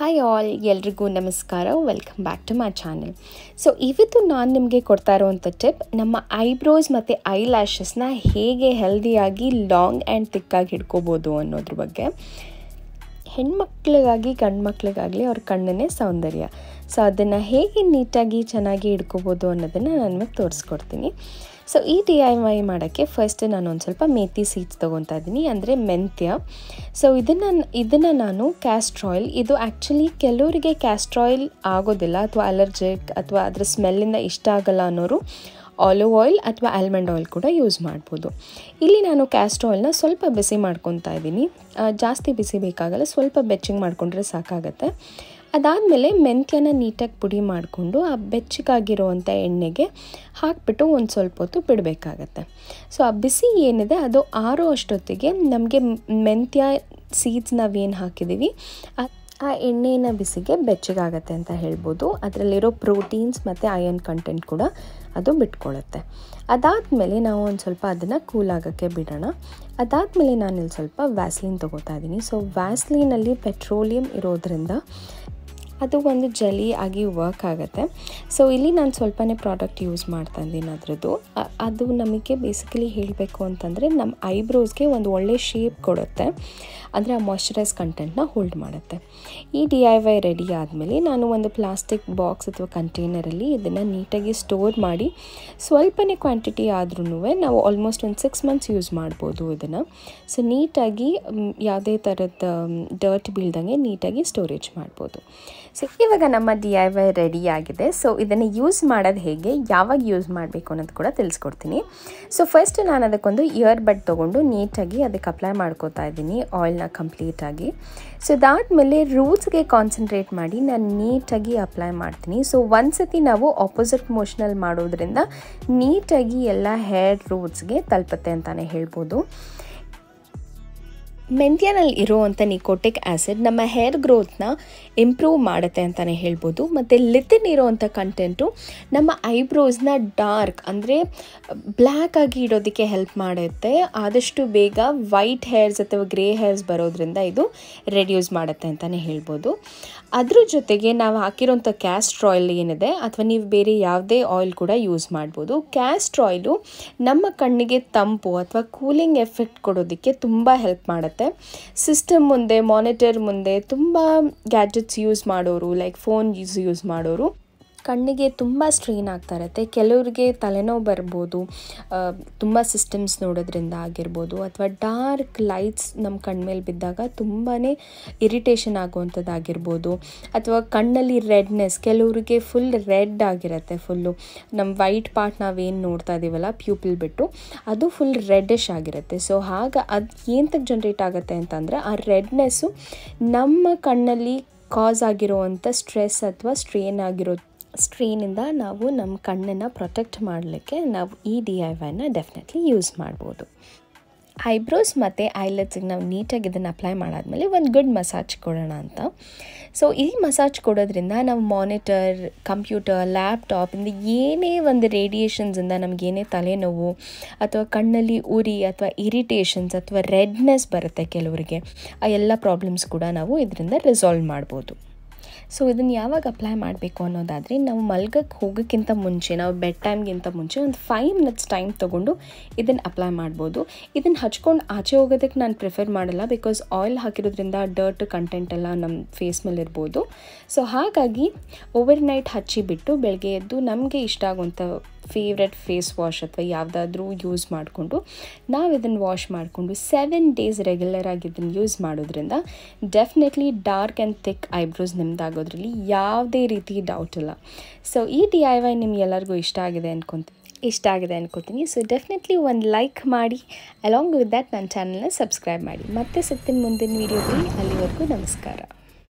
hi all ಎಲ್ರಿಗೂ ನಮಸ್ಕಾರ welcome back to my channel so ಇವತ್ತು ನಾನು ನಿಮಗೆ ಕೊಡ್ತಾ ಇರೋವಂಥ ಟಿಪ್ ನಮ್ಮ ಐಬ್ರೋಸ್ ಮತ್ತು ಐ ಲ್ಯಾಶಸ್ನ ಹೇಗೆ ಹೆಲ್ದಿಯಾಗಿ ಲಾಂಗ್ ಆ್ಯಂಡ್ ತಿಕ್ಕಾಗಿ ಹಿಡ್ಕೋಬೋದು ಅನ್ನೋದ್ರ ಬಗ್ಗೆ ಹೆಣ್ಮಕ್ಳಿಗಾಗಿ ಗಂಡು ಮಕ್ಳಿಗಾಗಲಿ ಅವ್ರ ಕಣ್ಣನ್ನೇ ಸೌಂದರ್ಯ ಸೊ ಅದನ್ನು ಹೇಗೆ ನೀಟಾಗಿ ಚೆನ್ನಾಗಿ ಹಿಡ್ಕೋಬೋದು ಅನ್ನೋದನ್ನು ನಾನು ನಿಮಗೆ ತೋರಿಸ್ಕೊಡ್ತೀನಿ ಸೊ ಈ ಡಿ ಐ ವೈ ಮಾಡೋಕ್ಕೆ ಫಸ್ಟ್ ನಾನು ಒಂದು ಸ್ವಲ್ಪ ಮೇಥಿ ಸೀಡ್ಸ್ ತೊಗೊತಾ ಇದ್ದೀನಿ ಅಂದರೆ ಮೆಂತ್ಯ ಸೊ ಇದನ್ನು ಇದನ್ನು ನಾನು ಕ್ಯಾಸ್ಟ್ರಾಯಿಲ್ ಇದು ಆ್ಯಕ್ಚುಲಿ ಕೆಲವರಿಗೆ ಕ್ಯಾಸ್ಟ್ರಾಯಿಲ್ ಆಗೋದಿಲ್ಲ ಅಥವಾ ಅಲರ್ಜಿಕ್ ಅಥವಾ ಅದರ ಸ್ಮೆಲ್ಲಿಂದ ಇಷ್ಟ ಆಗಲ್ಲ ಅನ್ನೋರು ಆಲಿವ್ ಆಯಿಲ್ ಅಥವಾ ಆಲ್ಮಂಡ್ ಆಯಿಲ್ ಕೂಡ ಯೂಸ್ ಮಾಡ್ಬೋದು ಇಲ್ಲಿ ನಾನು ಕ್ಯಾಸ್ಟ್ರ್ ಆಯಿಲ್ನ ಸ್ವಲ್ಪ ಬಿಸಿ ಮಾಡ್ಕೊತಾ ಇದ್ದೀನಿ ಜಾಸ್ತಿ ಬಿಸಿ ಬೇಕಾಗಲ್ಲ ಸ್ವಲ್ಪ ಬೆಚ್ಚಿಗೆ ಮಾಡಿಕೊಂಡ್ರೆ ಸಾಕಾಗತ್ತೆ ಅದಾದಮೇಲೆ ಮೆಂತ್ಯನ ನೀಟಾಗಿ ಪುಡಿ ಮಾಡಿಕೊಂಡು ಆ ಬೆಚ್ಚಗಾಗಿರೋವಂಥ ಎಣ್ಣೆಗೆ ಹಾಕಿಬಿಟ್ಟು ಒಂದು ಸ್ವಲ್ಪ ಹೊತ್ತು ಬಿಡಬೇಕಾಗತ್ತೆ ಸೊ ಆ ಬಿಸಿ ಏನಿದೆ ಅದು ಆರೋ ಅಷ್ಟೊತ್ತಿಗೆ ನಮಗೆ ಮೆಂತ್ಯ ಸೀಡ್ಸ್ ನಾವೇನು ಹಾಕಿದ್ದೀವಿ ಆ ಎಣ್ಣೆನ ಬಿಸಿಗೆ ಬೆಚ್ಚಗಾಗತ್ತೆ ಅಂತ ಹೇಳ್ಬೋದು ಅದರಲ್ಲಿರೋ ಪ್ರೋಟೀನ್ಸ್ ಮತ್ತು ಅಯನ್ ಕಂಟೆಂಟ್ ಕೂಡ ಅದು ಬಿಟ್ಕೊಳ್ಳುತ್ತೆ ಅದಾದಮೇಲೆ ನಾವು ಒಂದು ಸ್ವಲ್ಪ ಅದನ್ನು ಕೂಲ್ ಆಗೋಕ್ಕೆ ಬಿಡೋಣ ಅದಾದಮೇಲೆ ನಾನಿಲ್ಲಿ ಸ್ವಲ್ಪ ವ್ಯಾಸ್ಲಿನ್ ತೊಗೋತಾ ಇದ್ದೀನಿ ಸೊ ವ್ಯಾಸ್ಲಿನಲ್ಲಿ ಪೆಟ್ರೋಲಿಯಂ ಇರೋದ್ರಿಂದ ಅದು ಒಂದು ಜಲಿ ಆಗಿ ವರ್ಕ್ ಆಗುತ್ತೆ ಸೊ ಇಲ್ಲಿ ನಾನು ಸ್ವಲ್ಪನೇ ಪ್ರಾಡಕ್ಟ್ ಯೂಸ್ ಮಾಡ್ತಾ ಇದ್ದೀನಿ ಅದರದ್ದು ಅದು ನಮಗೆ ಬೇಸಿಕಲಿ ಹೇಳಬೇಕು ಅಂತಂದರೆ ನಮ್ಮ ಐಬ್ರೋಸ್ಗೆ ಒಂದು ಒಳ್ಳೆ ಶೇಪ್ ಕೊಡುತ್ತೆ ಅಂದರೆ ಆ ಮಾಯ್ಶ್ಚರೈಸ್ ಕಂಟೆಂಟ್ನ ಹೋಲ್ಡ್ ಮಾಡುತ್ತೆ ಈ ಡಿ ಐ ವೈ ರೆಡಿ ಆದಮೇಲೆ ನಾನು ಒಂದು ಪ್ಲಾಸ್ಟಿಕ್ ಬಾಕ್ಸ್ ಅಥವಾ ಕಂಟೈನರಲ್ಲಿ ಇದನ್ನು ನೀಟಾಗಿ ಸ್ಟೋರ್ ಮಾಡಿ ಸ್ವಲ್ಪನೇ ಕ್ವಾಂಟಿಟಿ ಆದ್ರೂ ನಾವು ಆಲ್ಮೋಸ್ಟ್ ಒಂದು ಸಿಕ್ಸ್ ಮಂತ್ಸ್ ಯೂಸ್ ಮಾಡ್ಬೋದು ಇದನ್ನು ಸೊ ನೀಟಾಗಿ ಯಾವುದೇ ಥರದ ಡರ್ಟ್ ಬೀಳ್ದಂಗೆ ನೀಟಾಗಿ ಸ್ಟೋರೇಜ್ ಮಾಡ್ಬೋದು ಸೊ ಇವಾಗ ನಮ್ಮ ಡಿ ಐ ವೈ ರೆಡಿ ಆಗಿದೆ ಸೊ ಇದನ್ನು ಯೂಸ್ ಮಾಡೋದು ಹೇಗೆ ಯಾವಾಗ ಯೂಸ್ ಮಾಡಬೇಕು ಅನ್ನೋದು ಕೂಡ ತಿಳಿಸ್ಕೊಡ್ತೀನಿ ಸೊ ಫಸ್ಟ್ ನಾನು ಅದಕ್ಕೊಂದು ಇಯರ್ ಬಡ್ ತೊಗೊಂಡು ನೀಟಾಗಿ ಅದಕ್ಕೆ ಅಪ್ಲೈ ಮಾಡ್ಕೋತಾ ಇದ್ದೀನಿ ಆಯಿಲ್ನ ಕಂಪ್ಲೀಟಾಗಿ ಸೊ ಅದಾದಮೇಲೆ ರೂಟ್ಸ್ಗೆ ಕಾನ್ಸಂಟ್ರೇಟ್ ಮಾಡಿ ನಾನು ನೀಟಾಗಿ ಅಪ್ಲೈ ಮಾಡ್ತೀನಿ ಸೊ ಒಂದು ಸತಿ ನಾವು ಆಪೋಸಿಟ್ ಮೋಷನಲ್ಲಿ ಮಾಡೋದ್ರಿಂದ ನೀಟಾಗಿ ಎಲ್ಲ ಹೇರ್ ರೂಟ್ಸ್ಗೆ ತಲುಪುತ್ತೆ ಅಂತಲೇ ಹೇಳ್ಬೋದು ಮೆಂತ್ಯನಲ್ಲಿ ಇರುವಂಥ ನಿಕೋಟಿಕ್ ಆ್ಯಸಿಡ್ ನಮ್ಮ ಹೇರ್ ಗ್ರೋತ್ನ ಇಂಪ್ರೂವ್ ಮಾಡುತ್ತೆ ಅಂತಲೇ ಹೇಳ್ಬೋದು ಮತ್ತು ಲಿತಿನ್ ಇರೋವಂಥ ಕಂಟೆಂಟು ನಮ್ಮ ಐಬ್ರೋಸ್ನ ಡಾರ್ಕ್ ಅಂದರೆ ಬ್ಲ್ಯಾಕ್ ಆಗಿ ಇಡೋದಕ್ಕೆ ಹೆಲ್ಪ್ ಮಾಡುತ್ತೆ ಆದಷ್ಟು ಬೇಗ ವೈಟ್ ಹೇರ್ಸ್ ಅಥವಾ ಗ್ರೇ ಹೇರ್ಸ್ ಬರೋದ್ರಿಂದ ಇದು ರೆಡ್ಯೂಸ್ ಮಾಡುತ್ತೆ ಅಂತಲೇ ಹೇಳ್ಬೋದು ಅದ್ರ ಜೊತೆಗೆ ನಾವು ಹಾಕಿರೋಂಥ ಕ್ಯಾಸ್ಟ್ರ್ ಆಯಿಲ್ ಏನಿದೆ ಅಥವಾ ನೀವು ಬೇರೆ ಯಾವುದೇ ಆಯಿಲ್ ಕೂಡ ಯೂಸ್ ಮಾಡ್ಬೋದು ಕ್ಯಾಸ್ಟ್ರ್ ಆಯಿಲು ನಮ್ಮ ಕಣ್ಣಿಗೆ ತಂಪು ಅಥವಾ ಕೂಲಿಂಗ್ ಎಫೆಕ್ಟ್ ಕೊಡೋದಕ್ಕೆ ತುಂಬ ಹೆಲ್ಪ್ ಮಾಡುತ್ತೆ ಸಿಸ್ಟಮ್ ಮುಂದೆ ಮಾನಿಟರ್ ಮುಂದೆ ತುಂಬ ಗ್ಯಾಜೆಟ್ಸ್ ಯೂಸ್ ಮಾಡೋರು ಲೈಕ್ ಫೋನ್ ಯೂಸ್ ಯೂಸ್ ಮಾಡೋರು ಕಣ್ಣಿಗೆ ತುಂಬ ಸ್ಟ್ರೈನ್ ಆಗ್ತಾ ಇರುತ್ತೆ ಕೆಲವ್ರಿಗೆ ತಲೆನೋವು ಬರ್ಬೋದು ತುಂಬ ಸಿಸ್ಟಮ್ಸ್ ನೋಡೋದ್ರಿಂದ ಆಗಿರ್ಬೋದು ಅಥವಾ ಡಾರ್ಕ್ ಲೈಟ್ಸ್ ನಮ್ಮ ಕಣ್ಮೇಲೆ ಬಿದ್ದಾಗ ತುಂಬಾ ಇರಿಟೇಷನ್ ಆಗುವಂಥದ್ದಾಗಿರ್ಬೋದು ಅಥವಾ ಕಣ್ಣಲ್ಲಿ ರೆಡ್ನೆಸ್ ಕೆಲವ್ರಿಗೆ ಫುಲ್ ರೆಡ್ ಆಗಿರುತ್ತೆ ಫುಲ್ಲು ನಮ್ಮ ವೈಟ್ ಪಾರ್ಟ್ ನಾವೇನು ನೋಡ್ತಾ ಇದ್ದೀವಲ್ಲ ಪ್ಯೂಪಿಲ್ ಬಿಟ್ಟು ಅದು ಫುಲ್ ರೆಡ್ಡಿಶ್ ಆಗಿರುತ್ತೆ ಸೊ ಆಗ ಅದು ಏನಕ್ಕೆ ಜನ್ರೇಟ್ ಆಗುತ್ತೆ ಅಂತಂದರೆ ಆ ರೆಡ್ನೆಸ್ಸು ನಮ್ಮ ಕಣ್ಣಲ್ಲಿ ಕಾಸ್ ಆಗಿರೋವಂಥ ಸ್ಟ್ರೆಸ್ ಅಥವಾ ಸ್ಟ್ರೇನ್ ಆಗಿರೋ ಸ್ಟ್ರೇನಿಂದ ನಾವು ನಮ್ಮ ಕಣ್ಣನ್ನು ಪ್ರೊಟೆಕ್ಟ್ ಮಾಡಲಿಕ್ಕೆ ನಾವು ಈ ಡಿ ಐ ವೈನ ಡೆಫಿನೆಟ್ಲಿ ಯೂಸ್ ಮಾಡ್ಬೋದು ಐಬ್ರೋಸ್ ಮತ್ತು ಐಲೆಟ್ಸಿಗೆ ನಾವು ನೀಟಾಗಿ ಇದನ್ನು ಅಪ್ಲೈ ಮಾಡಾದಮೇಲೆ ಒಂದು ಗುಡ್ ಮಸಾಜ್ ಕೊಡೋಣ ಅಂತ ಸೊ ಈ ಮಸಾಜ್ ಕೊಡೋದ್ರಿಂದ ನಾವು ಮಾನಿಟರ್ ಕಂಪ್ಯೂಟರ್ ಲ್ಯಾಪ್ಟಾಪಿಂದ ಏನೇ ಒಂದು ರೇಡಿಯೇಷನ್ಸಿಂದ ನಮಗೇನೇ ತಲೆನೋವು ಅಥವಾ ಕಣ್ಣಲ್ಲಿ ಉರಿ ಅಥವಾ ಇರಿಟೇಷನ್ಸ್ ಅಥವಾ ರೆಡ್ನೆಸ್ ಬರುತ್ತೆ ಕೆಲವರಿಗೆ ಆ ಎಲ್ಲ ಪ್ರಾಬ್ಲಮ್ಸ್ ಕೂಡ ನಾವು ಇದರಿಂದ ರಿಸಾಲ್ವ್ ಮಾಡ್ಬೋದು ಸೊ ಇದನ್ನು ಯಾವಾಗ ಅಪ್ಲೈ ಮಾಡಬೇಕು ಅನ್ನೋದಾದರೆ ನಾವು ಮಲ್ಗಕ್ಕೆ ಹೋಗೋಕ್ಕಿಂತ ಮುಂಚೆ ನಾವು ಬೆಡ್ ಟೈಮ್ಗಿಂತ ಮುಂಚೆ ಒಂದು ಫೈವ್ ಮಿನಿಟ್ಸ್ ಟೈಮ್ ತೊಗೊಂಡು ಇದನ್ನು ಅಪ್ಲೈ ಮಾಡ್ಬೋದು ಇದನ್ನು ಹಚ್ಕೊಂಡು ಆಚೆ ಹೋಗೋದಕ್ಕೆ ನಾನು ಪ್ರಿಫರ್ ಮಾಡಲ್ಲ ಬಿಕಾಸ್ ಆಯಿಲ್ ಹಾಕಿರೋದ್ರಿಂದ ಡರ್ಟ್ ಕಂಟೆಂಟ್ ಎಲ್ಲ ನಮ್ಮ ಫೇಸ್ ಮೇಲೆ ಇರ್ಬೋದು ಸೊ ಹಾಗಾಗಿ ಓವರ್ ನೈಟ್ ಹಚ್ಚಿಬಿಟ್ಟು ಬೆಳಗ್ಗೆ ಎದ್ದು ನಮಗೆ ಇಷ್ಟ ಆಗುವಂಥ ಫೇವ್ರೆಟ್ ಫೇಸ್ ವಾಶ್ ಅಥವಾ ಯಾವುದಾದ್ರೂ ಯೂಸ್ ಮಾಡಿಕೊಂಡು ನಾವು ಇದನ್ನು ವಾಶ್ ಮಾಡಿಕೊಂಡು ಸೆವೆನ್ ಡೇಸ್ ರೆಗ್ಯುಲರ್ ಆಗಿ ಇದನ್ನು ಯೂಸ್ ಮಾಡೋದ್ರಿಂದ definitely dark and thick eyebrows ನಿಮ್ದಾಗೋದ್ರಲ್ಲಿ ಯಾವುದೇ ರೀತಿ ಡೌಟ್ ಇಲ್ಲ ಸೊ ಈ ಡಿ ಐ ವೈ ನಿಮ್ಗೆಲ್ಲರಿಗೂ ಇಷ್ಟ ಆಗಿದೆ ಅನ್ಕೊತೀನಿ ಇಷ್ಟ ಆಗಿದೆ ಅನ್ಕೋತೀನಿ ಸೊ ಡೆಫಿನೆಟ್ಲಿ ಒಂದು ಲೈಕ್ ಮಾಡಿ ಅಲಾಂಗ್ ವಿತ್ ದ್ಯಾಟ್ ನನ್ನ ಚಾನಲ್ನ ಸಬ್ಸ್ಕ್ರೈಬ್ ಮಾಡಿ ಮತ್ತೆ ಸಿಗ್ತೀನಿ ಮುಂದಿನ ವೀಡಿಯೋದಲ್ಲಿ ಅಲ್ಲಿವರೆಗೂ ನಮಸ್ಕಾರ